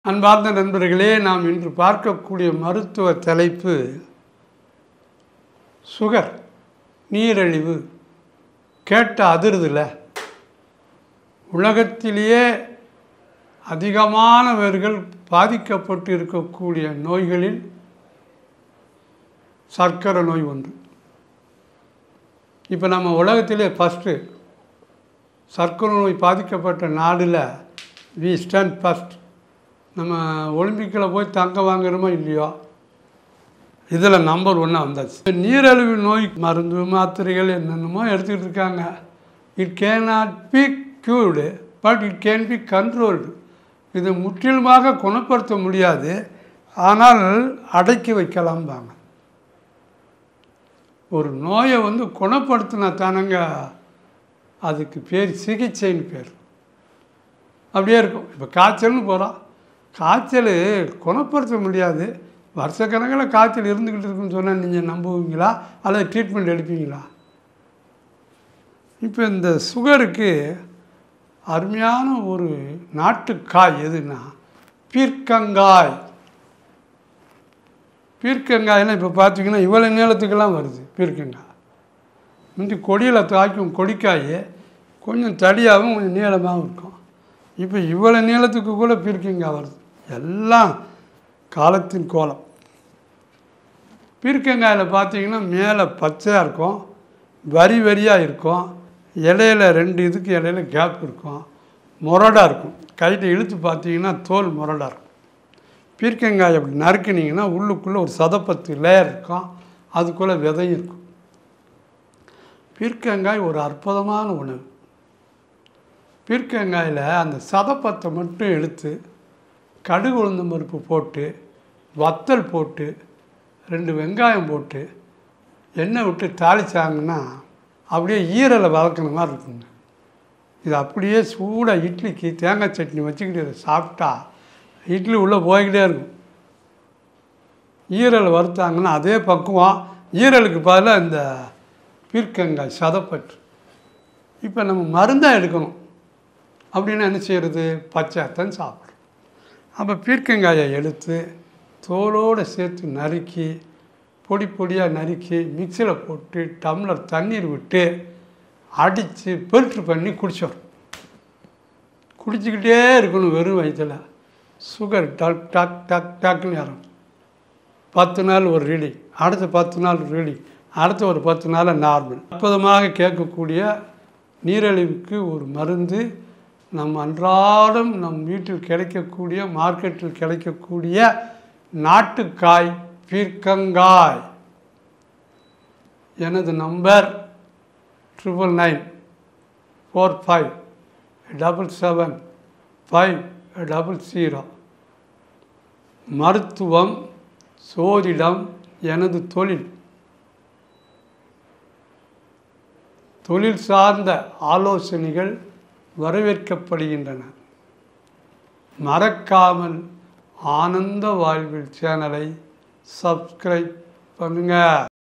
அன்பார்ந்த நண்பர்களே நாம் இன்று பார்க்கக்கூடிய மருத்துவ தலைப்பு சுகர் நீரிழிவு கேட்ட அதிருதில்ல உலகத்திலேயே அதிகமானவர்கள் பாதிக்கப்பட்டு இருக்கக்கூடிய நோய்களில் சர்க்கரை நோய் ஒன்று இப்போ நம்ம உலகத்திலே ஃபஸ்ட்டு சர்க்கரை நோய் பாதிக்கப்பட்ட நாடில் வி ஸ்டாண்ட் ஃபஸ்ட் நம்ம ஒலிம்பிக்கில் போய் தங்க வாங்குறோமோ இல்லையோ இதில் நம்பர் ஒன்றா வந்தாச்சு நீரிழிவு நோய் மருந்து மாத்திரைகள் என்னென்னமோ எடுத்துக்கிட்டு இருக்காங்க it cannot be cured but it can be controlled இது முற்றிலுமாக குணப்படுத்த முடியாது ஆனால் அடக்கி வைக்கலாம்பாங்க ஒரு நோயை வந்து குணப்படுத்தினா தானங்க அதுக்கு பேர் சிகிச்சைன்னு பேர் அப்படியே இருக்கும் இப்போ காய்ச்சல்னு போகிறோம் காய்ச்சல் குணப்படுத்த முடியாது வருஷக்கணக்கில் காய்ச்சல் இருந்துக்கிட்டு இருக்குன்னு சொன்னால் நீங்கள் நம்புவீங்களா அல்லது ட்ரீட்மெண்ட் எடுப்பீங்களா இப்போ இந்த சுகருக்கு அருமையான ஒரு நாட்டுக்காய் எதுனா பீர்க்கங்காய் பீர்க்கங்காயெல்லாம் இப்போ பார்த்தீங்கன்னா இவ்வளோ நீளத்துக்கெல்லாம் வருது பீர்க்கங்காய் முந்தி கொடியில் தாக்கும் கொடிக்காய் கொஞ்சம் தடியாகவும் கொஞ்சம் நீளமாகவும் இருக்கும் இப்போ இவ்வளோ நீளத்துக்கு கூட பீர்க்கங்காய் வருது எல்லாம் காலத்தின் கோலம் பீர்க்கங்காயில் பார்த்தீங்கன்னா மேலே பச்சையாக இருக்கும் வரி வரியாக இருக்கும் இலையில ரெண்டு இதுக்கு இடையில கேப் இருக்கும் முரடாக இருக்கும் கையில் இழுத்து பார்த்தீங்கன்னா தோல் முரடாக இருக்கும் பீர்க்கங்காய் அப்படி நறுக்குனீங்கன்னா உள்ளுக்குள்ளே ஒரு சதப்பத்து லேயர் இருக்கும் அதுக்குள்ளே விதையும் இருக்கும் பீர்க்கங்காய் ஒரு அற்புதமான உணவு பீர்க்கங்காயில் அந்த சதப்பத்தை மட்டும் எடுத்து கடுகு உளுந்தம் பருப்பு போட்டு வத்தல் போட்டு ரெண்டு வெங்காயம் போட்டு எண்ணெய் விட்டு தாளிச்சாங்கன்னா அப்படியே ஈரலை வளர்க்குற மாதிரி இருக்குங்க இது அப்படியே சூடாக இட்லிக்கு தேங்காய் சட்னி வச்சுக்கிட்டு இதை சாப்பிட்டா இட்லி உள்ளே போய்கிட்டே இருக்கும் ஈரல் வறுத்தாங்கன்னா அதே பக்குவம் ஈரலுக்கு பதிலாக இந்த பீர்க்கங்காய் சதப்பட்டு இப்போ நம்ம மருந்தாக எடுக்கணும் அப்படின்னா என்ன செய்கிறது பச்சைத்தான் சாப்பிட்றோம் அப்போ பீர்க்கங்காயை எடுத்து தோலோடு சேர்த்து நறுக்கி பொடி பொடியாக நறுக்கி மிக்சியில் போட்டு டம்ளர் தண்ணீர் விட்டு அடித்து ஃபில்ட்ரு பண்ணி குடிச்சிடும் குடிச்சிக்கிட்டே இருக்கணும் வெறும் வயிற்றில் சுகர் டக் டக் டக் டக்குன்னு ஏறும் பத்து நாள் ஒரு ரீடிங் அடுத்த பத்து நாள் ரீடிங் அடுத்த ஒரு பத்து நாள் நார்மல் அற்புதமாக கேட்கக்கூடிய நீரிழிவுக்கு ஒரு மருந்து நம் அன்றாடம் நம் வீட்டில் கிடைக்கக்கூடிய மார்க்கெட்டில் கிடைக்கக்கூடிய நாட்டுக்காய் பீர்க்கங்காய் எனது number triple nine four five double seven five double zero மருத்துவம் சோதிடம் எனது தொழில் தொழில் சார்ந்த ஆலோசனைகள் வரவேற்கப்படுகின்றன மறக்காமல் ஆனந்த வாழ்வில் சேனலை சப்ஸ்கிரைப் பண்ணுங்கள்